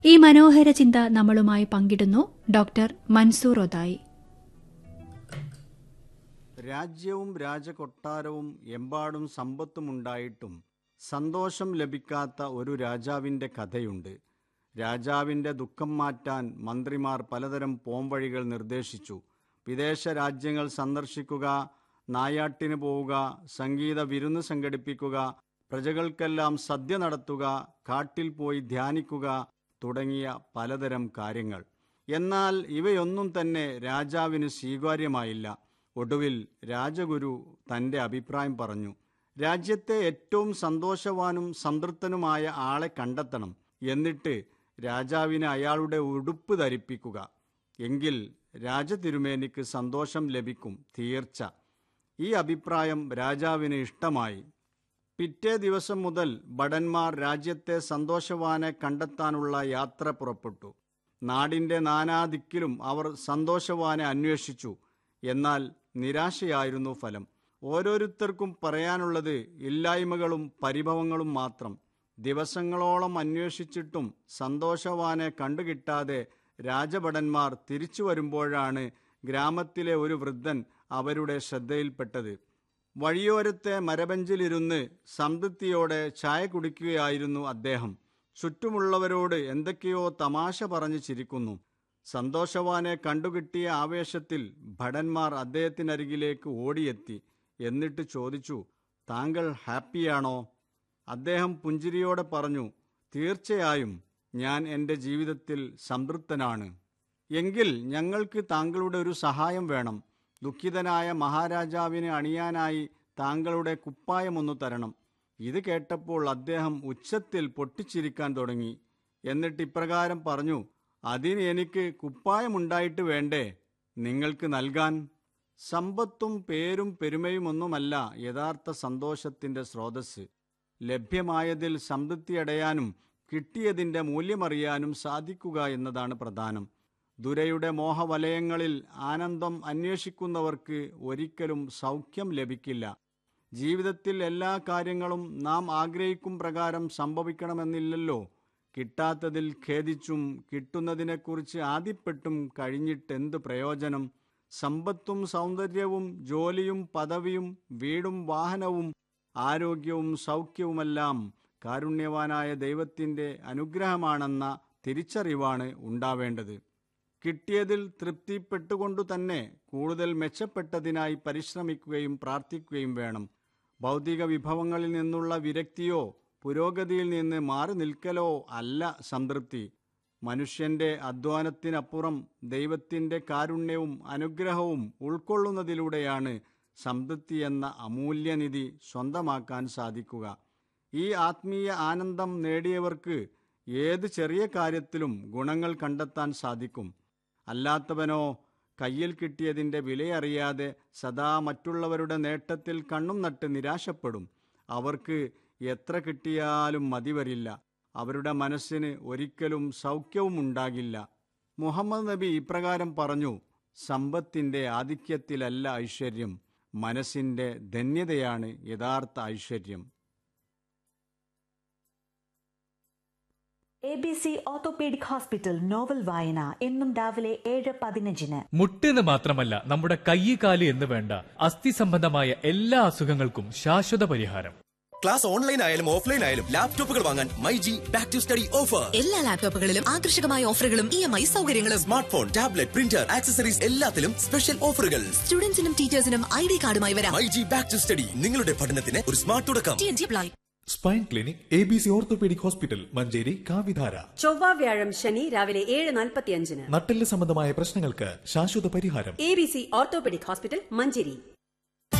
ഈ മനോഹര ചിന്ത നമ്മളുമായി പങ്കിടുന്നു ഡോക്ടർ മൻസൂർ ഒതായി രാജ്യവും രാജകൊട്ടാരവും എമ്പാടും സമ്പത്തുമുണ്ടായിട്ടും സന്തോഷം ലഭിക്കാത്ത ഒരു രാജാവിൻ്റെ കഥയുണ്ട് രാജാവിൻ്റെ ദുഃഖം മാറ്റാൻ മന്ത്രിമാർ പലതരം പോംവഴികൾ നിർദ്ദേശിച്ചു വിദേശ രാജ്യങ്ങൾ സന്ദർശിക്കുക നായാട്ടിന് പോവുക സംഗീത വിരുന്ന് സംഘടിപ്പിക്കുക പ്രജകൾക്കെല്ലാം സദ്യ നടത്തുക കാട്ടിൽ പോയി ധ്യാനിക്കുക തുടങ്ങിയ പലതരം കാര്യങ്ങൾ എന്നാൽ ഇവയൊന്നും തന്നെ രാജാവിന് സ്വീകാര്യമായില്ല ഒടുവിൽ രാജഗുരു തന്റെ അഭിപ്രായം പറഞ്ഞു രാജ്യത്തെ ഏറ്റവും സന്തോഷവാനും സംതൃപ്തനുമായ ആളെ കണ്ടെത്തണം എന്നിട്ട് രാജാവിന് അയാളുടെ ഉടുപ്പ് ധരിപ്പിക്കുക എങ്കിൽ രാജതിരുമേനിക്ക് സന്തോഷം ലഭിക്കും തീർച്ച ഈ അഭിപ്രായം രാജാവിന് ഇഷ്ടമായി പിറ്റേ ദിവസം മുതൽ ഭടന്മാർ രാജ്യത്തെ സന്തോഷവാനെ കണ്ടെത്താനുള്ള യാത്ര പുറപ്പെട്ടു നാടിൻ്റെ നാനാദിക്കിലും അവർ സന്തോഷവാനെ അന്വേഷിച്ചു എന്നാൽ നിരാശയായിരുന്നു ഫലം ഓരോരുത്തർക്കും പറയാനുള്ളത് ഇല്ലായ്മകളും പരിഭവങ്ങളും മാത്രം ദിവസങ്ങളോളം അന്വേഷിച്ചിട്ടും സന്തോഷവാനെ കണ്ടുകിട്ടാതെ രാജഭടന്മാർ തിരിച്ചു വരുമ്പോഴാണ് ഗ്രാമത്തിലെ ഒരു വൃദ്ധൻ അവരുടെ ശ്രദ്ധയിൽപ്പെട്ടത് വഴിയോരത്തെ മരബഞ്ചിലിരുന്ന് സംതൃപ്തിയോടെ ചായ കുടിക്കുകയായിരുന്നു അദ്ദേഹം ചുറ്റുമുള്ളവരോട് എന്തൊക്കെയോ തമാശ പറഞ്ഞു ചിരിക്കുന്നു സന്തോഷവാനെ കണ്ടുകിട്ടിയ ആവേശത്തിൽ ഭടന്മാർ അദ്ദേഹത്തിനരികിലേക്ക് ഓടിയെത്തി എന്നിട്ട് ചോദിച്ചു താങ്കൾ ഹാപ്പിയാണോ അദ്ദേഹം പുഞ്ചിരിയോടെ പറഞ്ഞു തീർച്ചയായും ഞാൻ എൻ്റെ ജീവിതത്തിൽ സംതൃപ്തനാണ് എങ്കിൽ ഞങ്ങൾക്ക് താങ്കളുടെ ഒരു സഹായം വേണം ദുഃഖിതനായ മഹാരാജാവിനെ അണിയാനായി താങ്കളുടെ കുപ്പായമൊന്നു തരണം ഇത് കേട്ടപ്പോൾ അദ്ദേഹം ഉച്ചത്തിൽ പൊട്ടിച്ചിരിക്കാൻ തുടങ്ങി എന്നിട്ട് ഇപ്രകാരം പറഞ്ഞു അതിന് എനിക്ക് കുപ്പായമുണ്ടായിട്ട് വേണ്ടേ നിങ്ങൾക്ക് നൽകാൻ സമ്പത്തും പേരും പെരുമയുമൊന്നുമല്ല യഥാർത്ഥ സന്തോഷത്തിന്റെ സ്രോതസ് ലഭ്യമായതിൽ സംതൃപ്തിയടയാനും കിട്ടിയതിന്റെ മൂല്യമറിയാനും സാധിക്കുക എന്നതാണ് പ്രധാനം ദുരയുടെ മോഹവലയങ്ങളിൽ ആനന്ദം അന്വേഷിക്കുന്നവർക്ക് ഒരിക്കലും സൗഖ്യം ലഭിക്കില്ല ജീവിതത്തിൽ എല്ലാ കാര്യങ്ങളും നാം ആഗ്രഹിക്കും പ്രകാരം സംഭവിക്കണമെന്നില്ലല്ലോ കിട്ടാത്തതിൽ ഖേദിച്ചും കിട്ടുന്നതിനെക്കുറിച്ച് ആദ്യപ്പെട്ടും കഴിഞ്ഞിട്ടെന്ത് പ്രയോജനം സമ്പത്തും സൗന്ദര്യവും ജോലിയും പദവിയും വീടും വാഹനവും ആരോഗ്യവും സൗഖ്യവുമെല്ലാം കാരുണ്യവാനായ ദൈവത്തിൻ്റെ അനുഗ്രഹമാണെന്ന തിരിച്ചറിവാണ് ഉണ്ടാവേണ്ടത് കിട്ടിയതിൽ തൃപ്തിപ്പെട്ടുകൊണ്ടു തന്നെ കൂടുതൽ മെച്ചപ്പെട്ടതിനായി പരിശ്രമിക്കുകയും പ്രാർത്ഥിക്കുകയും വേണം ഭൗതിക വിഭവങ്ങളിൽ നിന്നുള്ള വിരക്തിയോ പുരോഗതിയിൽ നിന്ന് മാറി നിൽക്കലോ അല്ല സംതൃപ്തി മനുഷ്യന്റെ അധ്വാനത്തിനപ്പുറം ദൈവത്തിൻ്റെ കാരുണ്യവും അനുഗ്രഹവും ഉൾക്കൊള്ളുന്നതിലൂടെയാണ് സംതൃപ്തി എന്ന അമൂല്യനിധി സ്വന്തമാക്കാൻ സാധിക്കുക ഈ ആത്മീയ ആനന്ദം നേടിയവർക്ക് ഏത് ചെറിയ കാര്യത്തിലും ഗുണങ്ങൾ കണ്ടെത്താൻ സാധിക്കും അല്ലാത്തവനോ കയ്യിൽ കിട്ടിയതിൻ്റെ വിലയറിയാതെ സദാ മറ്റുള്ളവരുടെ നേട്ടത്തിൽ കണ്ണും നട്ട് നിരാശപ്പെടും അവർക്ക് എത്ര കിട്ടിയാലും മതിവരില്ല അവരുടെ മനസ്സിന് ഒരിക്കലും സൗഖ്യവും ഉണ്ടാകില്ല മുഹമ്മദ് നബി ഇപ്രകാരം പറഞ്ഞു സമ്പത്തിൻ്റെ ആധിക്യത്തിലല്ല ഐശ്വര്യം മനസ്സിൻ്റെ ധന്യതയാണ് യഥാർത്ഥ ഐശ്വര്യം A B C orthopaedic hospital novel വായന എന്നും രാവിലെ ഏഴ് പതിനഞ്ചിന് മുട്ടെന്ന് മാത്രമല്ല നമ്മുടെ കൈ കാല് എന്ന് വേണ്ട അസ്ഥി സംബന്ധമായ എല്ലാ അസുഖങ്ങൾക്കും ശാശ്വത പരിഹാരം ക്ലാസ് ഓൺലൈൻ ആയാലും ഓഫ്ലൈൻ ആയാലും ലാപ്ടോപ്പുകൾ വാങ്ങാൻ my G back to study offer എല്ലാ ലാപ്ടോപ്പുകളിലും ആകർഷകമായ ഓഫറുകളും ഇ എം ഐ സൗകര്യങ്ങളും smart phone tablet printer accessories എല്ലാത്തിലും സ്പെഷ്യൽ ഓഫറുകൾ സ്റ്റുഡൻസിനും ടീച്ചേഴ്സിനും ഐ ഡി കാർഡുമായി വരാം my G back to study നിങ്ങളുടെ പഠനത്തിന് ഒരു സ്മാർട്ട് തുടക്കം T N G apply spine clinic A B C orthopaedic hospital Manjeri കാവിധാര ചൊവ്വ വ്യാഴം ശനി രാവിലെ ഏഴ് നാൽപ്പത്തിയഞ്ചിന് നട്ടെല്ല് സംബന്ധമായ പ്രശ്നങ്ങൾക്ക് ശാശ്വത പരിഹാരം A B C orthopaedic hospital Manjeri